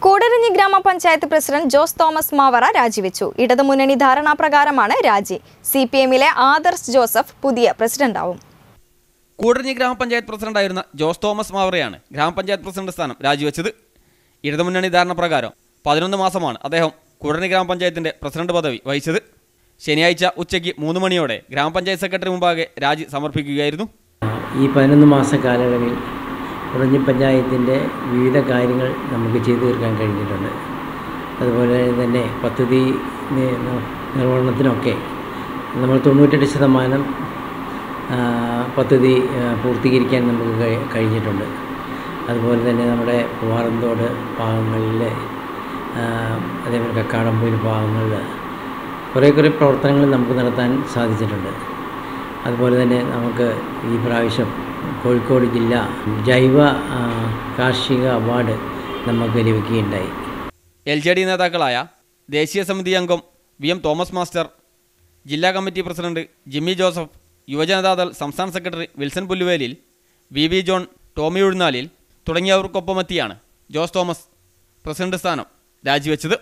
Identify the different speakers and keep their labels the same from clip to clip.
Speaker 1: കൂടരഞ്ഞി ഗ്രാമപഞ്ചായത്ത് president Jose Thomas Mavara രാജിവെച്ചു ഇടതുമുന്നണി ധാരണാപ്രകാരമാണ് രാജി സി പി എമ്മിലെ ആദർശ് ജോസഫ് പുതിയ പ്രസിഡന്റാവും
Speaker 2: കൂടരഞ്ഞി ഗ്രാമപഞ്ചായത്ത് പ്രസിഡന്റായിരുന്ന ജോസ് തോമസ് മാവറയാണ് ഗ്രാമപഞ്ചായത്ത് പ്രസിഡന്റ് സ്ഥാനം രാജിവെച്ചത് ഇടതുമുന്നണി ധാരണ പ്രകാരം പതിനൊന്ന് മാസമാണ് അദ്ദേഹം കൂടരഞ്ഞി ഗ്രാമപഞ്ചായത്തിന്റെ പ്രസിഡന്റ് പദവി വഹിച്ചത് ശനിയാഴ്ച ഉച്ചയ്ക്ക് മൂന്ന് മണിയോടെ ഗ്രാമപഞ്ചായത്ത് സെക്രട്ടറി മുമ്പാകെ രാജി സമർപ്പിക്കുകയായിരുന്നു
Speaker 3: ഈ പതിനൊന്ന് മാസ കാലയളവിൽ ഉറഞ്ഞി പഞ്ചായത്തിൻ്റെ വിവിധ കാര്യങ്ങൾ നമുക്ക് ചെയ്തു തീർക്കാൻ കഴിഞ്ഞിട്ടുണ്ട് അതുപോലെ തന്നെ പദ്ധതി നി- ന- നിർവഹണത്തിനൊക്കെ നമ്മൾ തൊണ്ണൂറ്റെട്ട് ശതമാനം ആ, പദ്ധതി ആ, പൂർത്തീകരിക്കാൻ നമുക്ക് കഴി- കഴിഞ്ഞിട്ടുണ്ട് അതുപോലെ തന്നെ നമ്മുടെ പൂവാറന്തോട് ഭാഗങ്ങളിൽ അതേപോലെ കക്കാടംപൊയിൽ ഭാഗങ്ങളിൽ കുറേ കുറേ പ്രവർത്തനങ്ങൾ നമുക്ക് നടത്താൻ സാധിച്ചിട്ടുണ്ട് അതുപോലെ തന്നെ നമുക്ക് ഈ പ്രാവശ്യം കോഴിക്കോട് ജില്ല ജൈവ ആ, കാർഷിക അവാർഡ് നമുക്ക് ലഭിക്കുകയുണ്ടായി
Speaker 2: എൽ ജെ ഡി നേതാക്കളായ ദേശീയ സമിതി അംഗം വി എം തോമസ് മാസ്റ്റർ ജില്ലാ committee president Jimmy Joseph Yuva Janata Dal സംസ്ഥാന secretary Wilson Pulluvelil V V John Tommy Uzhunnalil തുടങ്ങിയവർക്കൊപ്പമെത്തിയാണ് ജോസ് തോമസ് പ്രസിഡന്റ് സ്ഥാനം രാജിവെച്ചത്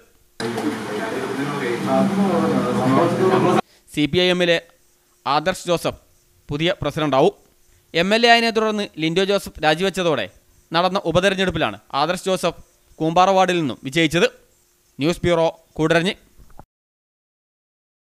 Speaker 2: സി പി ഐ എമ്മിലെ ആദർശ് ജോസഫ് പുതിയ പ്രസിഡന്റാവും എം എൽ എ ആയതിനെ തുടർന്ന് ലിൻഡോ ജോസഫ് രാജിവെച്ചതോടെ നടന്ന ഉപതെരഞ്ഞെടുപ്പിലാണ് ആദർശ് ജോസഫ് കൂമ്പാറ വാർഡിൽ നിന്നും വിജയിച്ചത് ന്യൂസ് ബ്യൂറോ കൂടരഞ്ഞ്